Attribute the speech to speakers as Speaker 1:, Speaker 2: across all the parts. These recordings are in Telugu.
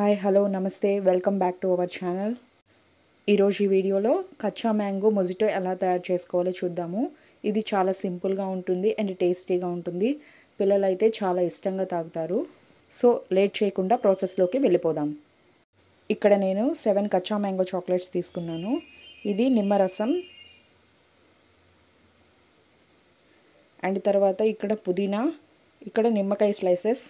Speaker 1: హాయ్ హలో నమస్తే welcome back to our channel ఈరోజు ఈ వీడియోలో కచ్చా మ్యాంగో మొజిటో ఎలా తయారు చేసుకోవాలో చూద్దాము ఇది చాలా సింపుల్గా ఉంటుంది అండ్ టేస్టీగా ఉంటుంది పిల్లలైతే చాలా ఇష్టంగా తాగుతారు సో లేట్ చేయకుండా ప్రాసెస్లోకి వెళ్ళిపోదాం ఇక్కడ నేను సెవెన్ కచ్చా మ్యాంగో చాక్లెట్స్ తీసుకున్నాను ఇది నిమ్మరసం అండ్ తర్వాత ఇక్కడ పుదీనా ఇక్కడ నిమ్మకాయ స్లైసెస్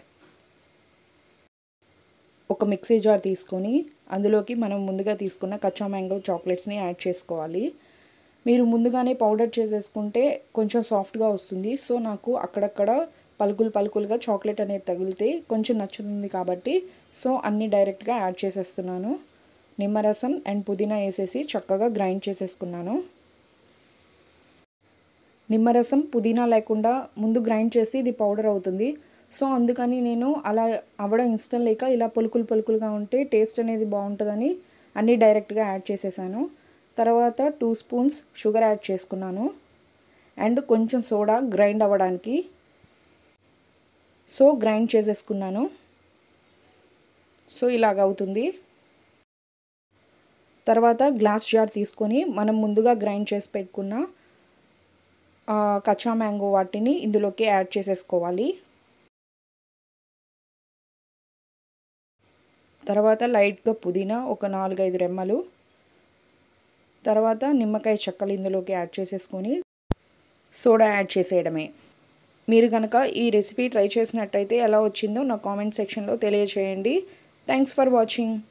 Speaker 1: ఒక మిక్సీ జార్ తీసుకొని అందులోకి మనం ముందుగా తీసుకున్న కచ్చా మ్యాంగో చాక్లెట్స్ని యాడ్ చేసుకోవాలి మీరు ముందుగానే పౌడర్ చేసేసుకుంటే కొంచెం సాఫ్ట్గా వస్తుంది సో నాకు అక్కడక్కడ పలుకులు పలుకులుగా చాక్లెట్ అనేది తగిలితే కొంచెం నచ్చుతుంది కాబట్టి సో అన్నీ డైరెక్ట్గా యాడ్ చేసేస్తున్నాను నిమ్మరసం అండ్ పుదీనా వేసేసి చక్కగా గ్రైండ్ చేసేసుకున్నాను నిమ్మరసం పుదీనా లేకుండా ముందు గ్రైండ్ చేసి ఇది పౌడర్ అవుతుంది సో అందుకని నేను అలా అవ్వడం ఇష్టం లేక ఇలా పొలుకులు పొలుకులుగా ఉంటే టేస్ట్ అనేది బాగుంటుందని అన్నీ డైరెక్ట్గా యాడ్ చేసేసాను తర్వాత టూ స్పూన్స్ షుగర్ యాడ్ చేసుకున్నాను అండ్ కొంచెం సోడా గ్రైండ్ అవ్వడానికి సో గ్రైండ్ చేసేసుకున్నాను సో ఇలాగ అవుతుంది తర్వాత గ్లాస్ జార్ తీసుకొని మనం ముందుగా గ్రైండ్ చేసి పెట్టుకున్న కచ్చా మ్యాంగో వాటిని ఇందులోకి యాడ్ చేసేసుకోవాలి తర్వాత లైట్గా పుదీనా ఒక నాలుగైదు రెమ్మలు తర్వాత నిమ్మకాయ చెక్కలు ఇందులోకి యాడ్ చేసేసుకొని సోడా యాడ్ చేసేయడమే మీరు కనుక ఈ రెసిపీ ట్రై చేసినట్టయితే ఎలా వచ్చిందో నా కామెంట్ సెక్షన్లో తెలియచేయండి థ్యాంక్స్ ఫర్ వాచింగ్